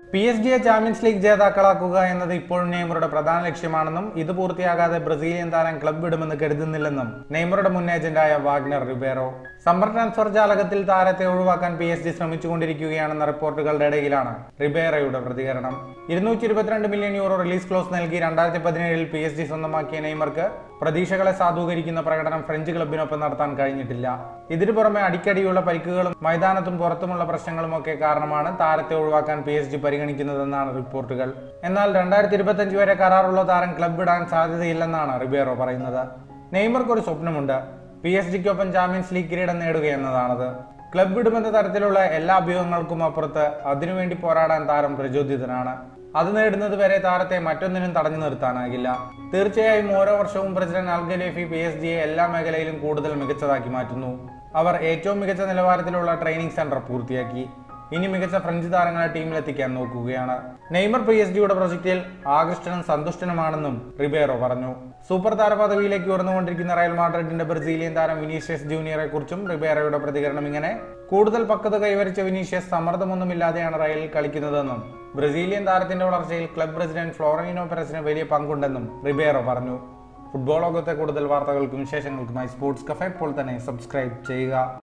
P S ജിയെ champions league ജേതാക്കളാക്കുക എന്നത് ഇപ്പോഴും നെയ്മറുടെ പ്രധാന ലക്ഷ്യമാണെന്നും ഇത് പൂർത്തിയാകാതെ ബ്രസീലിയൻ താരം ക്ലബ് വിടുമെന്ന് കരുതുന്നില്ലെന്നും നെയ്മറുടെ മുൻ ഏജന്റായ വാഗ്നർ റിബേറോ സമ്മർ ട്രാൻസ്ഫർ ജാലകത്തിൽ താരത്തെ ഒഴിവാക്കാൻ പി എസ് ജി ശ്രമിച്ചുകൊണ്ടിരിക്കുകയാണെന്ന റിപ്പോർട്ടുകളുടെ ഇടയിലാണ് റിബേറയുടെ പ്രതികരണം ഇരുന്നൂറ്റി ഇരുപത്തിരണ്ട് മില്യൺ യൂറോ റിലീസ് ക്ലോസ് നൽകി രണ്ടായിരത്തി പതിനേഴിൽ പി എസ് ജി സ്വന്തമാക്കിയ നെയ്മർക്ക് പ്രതീക്ഷകളെ സാധൂകരിക്കുന്ന പ്രകടനം ഫ്രഞ്ച് ക്ലബിനൊപ്പം നടത്താൻ കഴിഞ്ഞിട്ടില്ല ഇതിനു പുറമെ അടിക്കടിയുള്ള പരിക്കുകളും മൈതാനത്തും പുറത്തുമുള്ള പ്രശ്നങ്ങളും ഒക്കെ കാരണമാണ് താരത്തെ ഒഴിവാക്കാൻ പി എസ് ജി പരിഗണിക്കുന്നതെന്നാണ് റിപ്പോർട്ടുകൾ എന്നാൽ രണ്ടായിരത്തി ഇരുപത്തിയഞ്ച് വരെ കരാറുള്ള താരം ക്ലബ് ഇടാൻ സാധ്യതയില്ലെന്നാണ് റിബേറോ പറയുന്നത് നെയ്മർക്ക് ഒരു സ്വപ്നമുണ്ട് പി എസ് ജിക്കൊപ്പം ചാമ്പ്യൻസ് ലീഗ് കിരീടം നേടുക എന്നതാണത് ക്ലബ് വിടുമെന്ന തരത്തിലുള്ള എല്ലാ അഭ്യൂഹങ്ങൾക്കും അപ്പുറത്ത് അതിനുവേണ്ടി പോരാടാൻ താരം പ്രചോദിതനാണ് അത് നേടുന്നത് വരെ താരത്തെ മറ്റൊന്നിനും തടഞ്ഞു നിർത്താനാകില്ല തീർച്ചയായും ഓരോ വർഷവും പ്രസിഡന്റ് അൽഗലേഫി പി എസ് ജിയെ എല്ലാ മേഖലയിലും കൂടുതൽ മികച്ചതാക്കി മാറ്റുന്നു അവർ ഏറ്റവും മികച്ച നിലവാരത്തിലുള്ള ട്രെയിനിങ് സെന്റർ പൂർത്തിയാക്കി ഇനി മികച്ച ഫ്രഞ്ച് താരങ്ങളെ ടീമിലെത്തിക്കാൻ നോക്കുകയാണ് നെയ്മർ പി എസ് ജിയുടെ പ്രൊജക്റ്റിൽ ആകൃഷ്ടനും സന്തുഷ്ടനുമാണെന്നും റിബേറോ പറഞ്ഞു സൂപ്പർ താര പദവിയിലേക്ക് ഉയർന്നുകൊണ്ടിരിക്കുന്ന റയൽ മാഡ്രിഡിന്റെ ബ്രസീലിയൻ താരം വിനീഷ്യസ് ജൂനിയറെ കുറിച്ചും റിബേറോയുടെ പ്രതികരണം ഇങ്ങനെ കൂടുതൽ പക്വത കൈവരിച്ച വിനീഷ്യസ് സമ്മർദ്ദമൊന്നുമില്ലാതെയാണ് റയലിൽ കളിക്കുന്നതെന്നും ബ്രസീലിയൻ താരത്തിന്റെ വളർച്ചയിൽ ക്ലബ് പ്രസിഡന്റ് ഫ്ലോറനിനോ പെരസിന് വലിയ പങ്കുണ്ടെന്നും റിബേറോ പറഞ്ഞു ഫുട്ബോൾ ലോകത്തെ കൂടുതൽ വാർത്തകൾക്കും വിശേഷങ്ങൾക്കുമായി സ്പോർട്സ് കഫേ ഇപ്പോൾ തന്നെ സബ്സ്ക്രൈബ് ചെയ്യുക